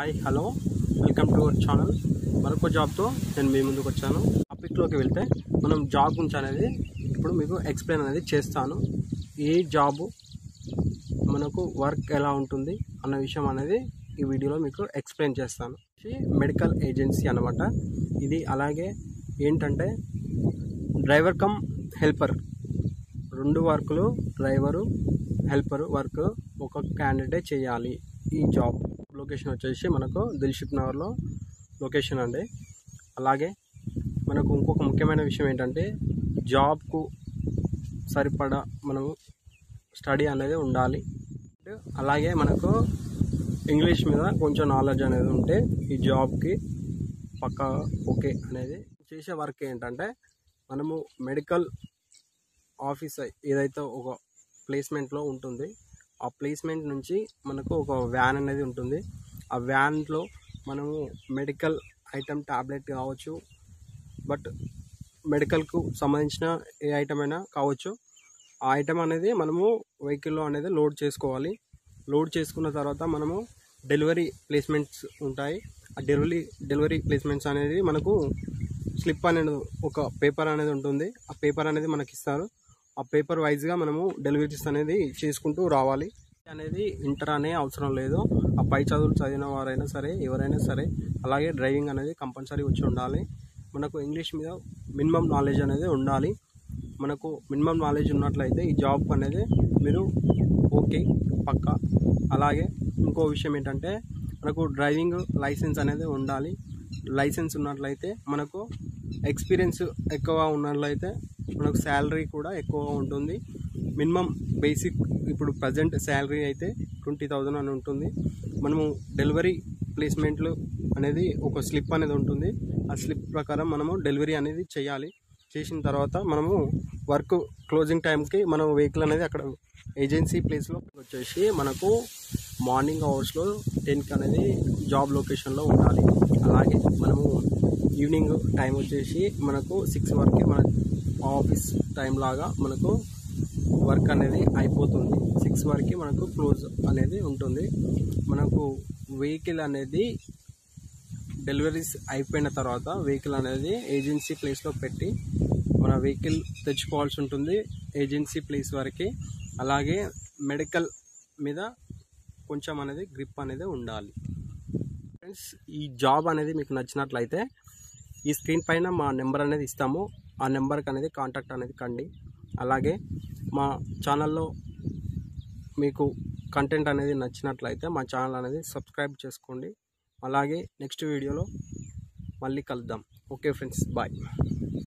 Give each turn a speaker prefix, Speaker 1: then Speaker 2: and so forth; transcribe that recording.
Speaker 1: hi hello welcome to our channel మరొక జాబ్తో నేను మీ ముందుకు వచ్చాను టాపిక్లోకి వెళ్తే మనం జాబ్ గురించి అనేది ఇప్పుడు మీకు ఎక్స్ప్లెయిన్ అనేది చేస్తాను ఏ జాబు మనకు వర్క్ ఎలా ఉంటుంది అన్న విషయం అనేది ఈ వీడియోలో మీకు ఎక్స్ప్లెయిన్ చేస్తాను ఇది మెడికల్ ఏజెన్సీ అనమాట ఇది అలాగే ఏంటంటే డ్రైవర్ కమ్ హెల్పర్ రెండు వర్కులు డ్రైవరు హెల్పరు వర్క్ ఒక క్యాండిడేట్ చేయాలి ఈ జాబ్ లొకేషన్ వచ్చేసి మనకు దిల్షిప్ నగర్లో లొకేషన్ అండి అలాగే మనకు ఇంకొక ముఖ్యమైన విషయం ఏంటంటే జాబ్కు సరిపడా మనము స్టడీ అనేది ఉండాలి అలాగే మనకు ఇంగ్లీష్ మీద కొంచెం నాలెడ్జ్ అనేది ఉంటే ఈ జాబ్కి పక్కా ఓకే అనేది చేసే వర్క్ ఏంటంటే మనము మెడికల్ ఆఫీస్ ఏదైతే ఒక ప్లేస్మెంట్లో ఉంటుంది ఆ ప్లేస్మెంట్ నుంచి మనకు ఒక వ్యాన్ అనేది ఉంటుంది ఆ వ్యాన్లో మనము మెడికల్ ఐటమ్ టాబ్లెట్ కావచ్చు బట్ మెడికల్కు సంబంధించిన ఏ ఐటమ్ అయినా కావచ్చు ఆ ఐటమ్ అనేది మనము వెహికల్లో అనేది లోడ్ చేసుకోవాలి లోడ్ చేసుకున్న తర్వాత మనము డెలివరీ ప్లేస్మెంట్స్ ఉంటాయి ఆ డెలివరీ డెలివరీ ప్లేస్మెంట్స్ అనేది మనకు స్లిప్ అనేది ఒక పేపర్ అనేది ఉంటుంది ఆ పేపర్ అనేది మనకి ఇస్తారు ఆ పేపర్ వైజ్గా మనము డెలివరీస్ అనేది చేసుకుంటూ రావాలి అనేది ఇంటర్ అనే అవసరం లేదు ఆ పై చదువులు చదివిన వారైనా సరే ఎవరైనా సరే అలాగే డ్రైవింగ్ అనేది కంపల్సరీ వచ్చి ఉండాలి మనకు ఇంగ్లీష్ మీద మినిమం నాలెడ్జ్ అనేది ఉండాలి మనకు మినిమం నాలెడ్జ్ ఉన్నట్లయితే ఈ జాబ్ అనేది మీరు ఓకే పక్క అలాగే ఇంకో విషయం ఏంటంటే మనకు డ్రైవింగ్ లైసెన్స్ అనేది ఉండాలి లైసెన్స్ ఉన్నట్లయితే మనకు ఎక్స్పీరియన్స్ ఎక్కువ ఉన్నట్లయితే మనకు శాలరీ కూడా ఎక్కువగా ఉంటుంది మినిమం బేసిక్ ఇప్పుడు ప్రజెంట్ శాలరీ అయితే ట్వంటీ థౌజండ్ అని ఉంటుంది మనము డెలివరీ ప్లేస్మెంట్లు అనేది ఒక స్లిప్ అనేది ఉంటుంది ఆ స్లిప్ ప్రకారం మనము డెలివరీ అనేది చేయాలి చేసిన తర్వాత మనము వర్క్ క్లోజింగ్ టైంకి మనం వెహికల్ అనేది అక్కడ ఏజెన్సీ ప్లేస్లో వచ్చేసి మనకు మార్నింగ్ అవర్స్లో టెన్కి అనేది జాబ్ లొకేషన్లో ఉండాలి అలాగే మనము ఈవినింగ్ టైం వచ్చేసి మనకు సిక్స్ వరకు మన ఆఫీస్ టైం లాగా మనకు వర్క్ అనేది అయిపోతుంది సిక్స్ వరకు మనకు క్లోజ్ అనేది ఉంటుంది మనకు వెహికల్ అనేది డెలివరీస్ అయిపోయిన తర్వాత వెహికల్ అనేది ఏజెన్సీ ప్లేస్లో పెట్టి మన వెహికల్ తెచ్చుకోవాల్సి ఉంటుంది ఏజెన్సీ ప్లేస్ వరకు అలాగే మెడికల్ మీద కొంచెం అనేది గ్రిప్ అనేది ఉండాలి ఫ్రెండ్స్ ఈ జాబ్ అనేది మీకు నచ్చినట్లయితే ఈ స్క్రీన్ పైన మా నెంబర్ అనేది ఇస్తాము ఆ నెంబర్కి అనేది కాంటాక్ట్ అనేది కండి అలాగే మా ఛానల్లో మీకు కంటెంట్ అనేది నచ్చినట్లయితే మా ఛానల్ అనేది సబ్స్క్రైబ్ చేసుకోండి అలాగే నెక్స్ట్ వీడియోలో మళ్ళీ కలుద్దాం ఓకే ఫ్రెండ్స్ బాయ్